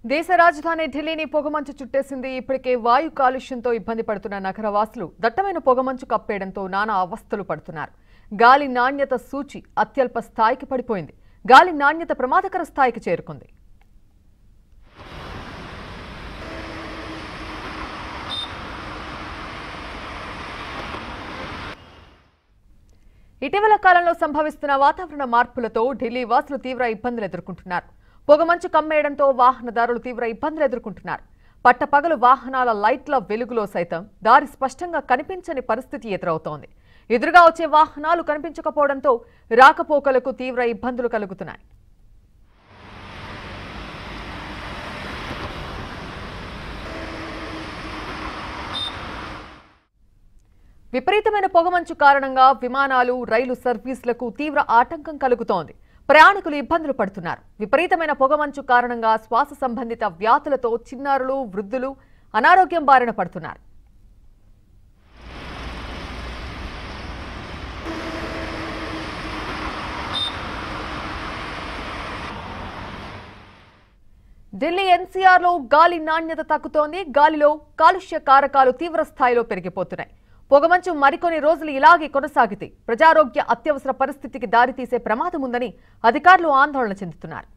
దేశ రాజధాని ఢిల్లీని పొగమంచు చుట్టేసింది ఇప్పటికే వాయు కాలుష్యంతో ఇబ్బంది పడుతున్న నగరవాసులు దట్టమైన పొగమంచు కప్పేయడంతో నానా అవస్థలు పడుతున్నారు గాలి నాణ్యత సూచి అత్యల్ప స్థాయికి పడిపోయింది గాలి నాణ్యత ప్రమాదకర స్థాయికి చేరుకుంది ఇటీవల కాలంలో సంభవిస్తున్న వాతావరణ మార్పులతో ఢిల్లీ వాసులు తీవ్ర ఇబ్బందులు ఎదుర్కొంటున్నారు పొగమంచు కమ్మేయడంతో వాహనదారులు తీవ్ర ఇబ్బందులు ఎదుర్కొంటున్నారు పట్టపగలు వాహనాల లైట్ల వెలుగులో సైతం దారి స్పష్టంగా కనిపించని పరిస్థితి ఎదురవుతోంది ఎదురుగా వచ్చే వాహనాలు కనిపించకపోవడంతో రాకపోకలకు తీవ్ర ఇబ్బందులు కలుగుతున్నాయి విపరీతమైన పొగమంచు కారణంగా విమానాలు రైలు సర్వీసులకు తీవ్ర ఆటంకం కలుగుతోంది ప్రయాణికులు ఇబ్బందులు పడుతున్నారు విపరీతమైన పొగమంచు కారణంగా శ్వాస సంబంధిత వ్యాధులతో చిన్నారులు వృద్ధులు అనారోగ్యం బారిన పడుతున్నారు ఢిల్లీ ఎన్సీఆర్లో గాలి నాణ్యత తగ్గుతోంది గాలిలో కాలుష్య కారకాలు తీవ్ర స్థాయిలో పెరిగిపోతున్నాయి పొగమంచు మరికొన్ని రోజులు ఇలాగే కొనసాగితే ప్రజారోగ్య అత్యవసర పరిస్థితికి దారితీసే ప్రమాదం ఉందని అధికారులు ఆందోళన చెందుతున్నారు